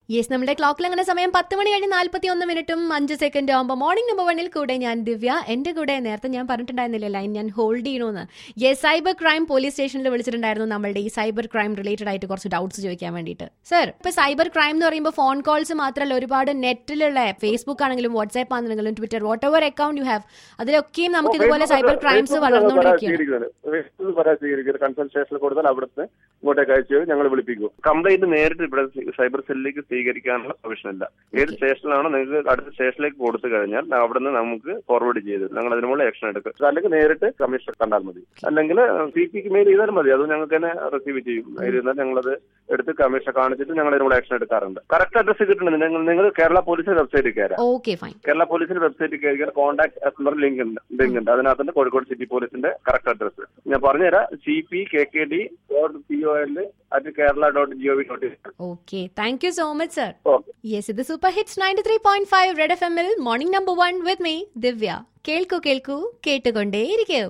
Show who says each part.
Speaker 1: yes നമ്മുടെ ക്ലോക്കിൽ അങ്ങനെ സമയം പത്ത് മണി കഴിഞ്ഞ് നാല്പത്തി ഒന്ന് മിനിറ്റും അഞ്ച് സെക്കൻഡ് ആകുമ്പോൾ മോർണിംഗ് നമ്പർ വണ്ണിൽ കൂടെ ഞാൻ ദിവ്യ എന്റെ കൂടെ നേരത്തെ ഞാൻ പറഞ്ഞിട്ടുണ്ടായിരുന്നില്ല ലൈൻ ഞാൻ ഹോൾഡ് ചെയ്യണമെന്ന് യെസ് സൈബർ ക്രൈം പോലീസ് സ്റ്റേഷനിൽ വിളിച്ചിട്ടുണ്ടായിരുന്നു നമ്മളുടെ ഈ സൈബർ ക്രൈം റിലേറ്റഡ് ആയിട്ട് കുറച്ച് ഡൗട്ട്സ് ചോദിക്കാൻ വേണ്ടിയിട്ട് സർ ഇപ്പൊ സൈബർ ക്രൈം എന്ന് പറയുമ്പോൾ ഫോൺ കോൾസ് മാത്രമല്ല ഒരുപാട് നെറ്റിലുള്ള ഫേസ്ബുക്ക് ആണെങ്കിലും വാട്സ്ആപ്പ് ആണെങ്കിലും Twitter whatever account you have അതിലൊക്കെയും നമുക്ക് ഇതുപോലെ സൈബർ ക്രൈംസ് വളർന്നുകൊണ്ടിരിക്കുകയാണ്
Speaker 2: പരാതി സ്വീകരിക്കുന്നത് കൺസൾട്ട് സ്റ്റേഷനിൽ കൊടുത്താൽ അവിടുത്തെ ഇങ്ങോട്ടേക്ക് അയച്ചു ഞങ്ങൾ വിളിപ്പിക്കും കംപ്ലൈന്റ് നേരിട്ട് ഇവിടെ സൈബർ സെല്ലിലേക്ക് സ്വീകരിക്കാനുള്ള പ്രൊവിഷൻ ഇല്ല ഏത് സ്റ്റേഷനിലാണോ നിങ്ങൾക്ക് അടുത്ത സ്റ്റേഷനിലേക്ക് കൊടുത്തു കഴിഞ്ഞാൽ അവിടുന്ന് നമുക്ക് ഫോർവേഡ് ചെയ്ത് ഞങ്ങൾ അതിനുള്ള ആക്ഷൻ എടുക്കും അല്ലെങ്കിൽ നേരിട്ട് കമ്മീഷണർ കണ്ടാൽ മതി അല്ലെങ്കിൽ സി പിക്ക് മെയിൽ ചെയ്താലും മതി അത് ഞങ്ങൾക്ക് തന്നെ റിസീവ് ചെയ്യും മെയിൽ ചെയ്താൽ ഞങ്ങളത് എടുത്ത് കമ്മീഷണർ കാണിച്ചിട്ട് ഞങ്ങൾ അതിനുള്ള ആക്ഷൻ എടുക്കാറുണ്ട് കറക്റ്റ് അഡ്രസ് കിട്ടുന്നുണ്ട് നിങ്ങൾ നിങ്ങൾ കേരള പോലീസിന്റെ വെബ്സൈറ്റിൽ കയറാം
Speaker 1: ഓക്കെ ഫൈൻ
Speaker 2: കേരള പോലീസിന്റെ വെബ്സൈറ്റിൽ കയറിയാൽ കോൺടാക്ട് നമ്പർ ലിങ്ക് ഉണ്ട് ലിങ്ക് ഉണ്ട് അതിനകത്തുണ്ട് കോഴിക്കോട് സിറ്റി പോലീസിന്റെ കറക്റ്റ് അഡ്രസ് ഞാൻ പറഞ്ഞുതരാം C P K K D dot P O L at Kerala dot G O V dot in
Speaker 1: okay thank you so much sir
Speaker 2: okay
Speaker 1: yes ഇത് super hits ninety three point five red F എമ്മിൽ morning number one with me Divya കേൾക്കൂ കേൾക്കൂ കേട്ടുകൊണ്ടേയിരിക്കൂ